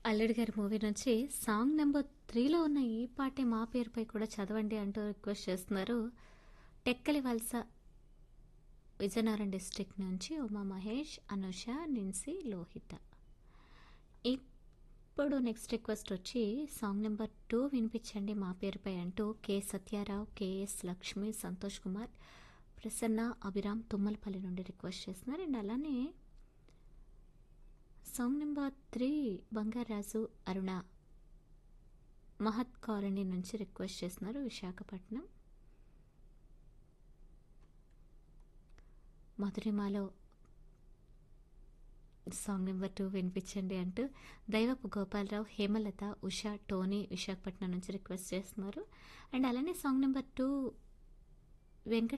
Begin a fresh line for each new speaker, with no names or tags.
అల్లుడి గారి మూవీ నుంచి సాంగ్ నెంబర్ త్రీలో ఉన్న ఈ పాటే మా పేరుపై కూడా చదవండి అంటూ రిక్వెస్ట్ చేస్తున్నారు టెక్కలి వలస విజయనగరం డిస్ట్రిక్ట్ నుంచి ఉమా మహేష్ అనుష నిన్సి లోహిత ఇప్పుడు నెక్స్ట్ రిక్వెస్ట్ వచ్చి సాంగ్ నెంబర్ టూ వినిపించండి మా పేరుపై అంటూ కె సత్యారావు కేఎస్ లక్ష్మి సంతోష్ కుమార్ ప్రసన్న అభిరామ్ తుమ్మలపల్లి నుండి రిక్వెస్ట్ చేస్తున్నారు అండ్ అలానే song number three Bangaraju Aruna Mahat colony నుంచి రిక్వెస్ట్ చేస్తున్నారు విశాఖపట్నం మధురిమాలో సాంగ్ నెంబర్ టూ వినిపించండి అంటూ దైవపు గోపాలరావు హేమలత ఉషా టోనీ విశాఖపట్నం నుంచి రిక్వెస్ట్ చేస్తున్నారు అండ్ అలానే సాంగ్ నెంబర్ టూ వెంకట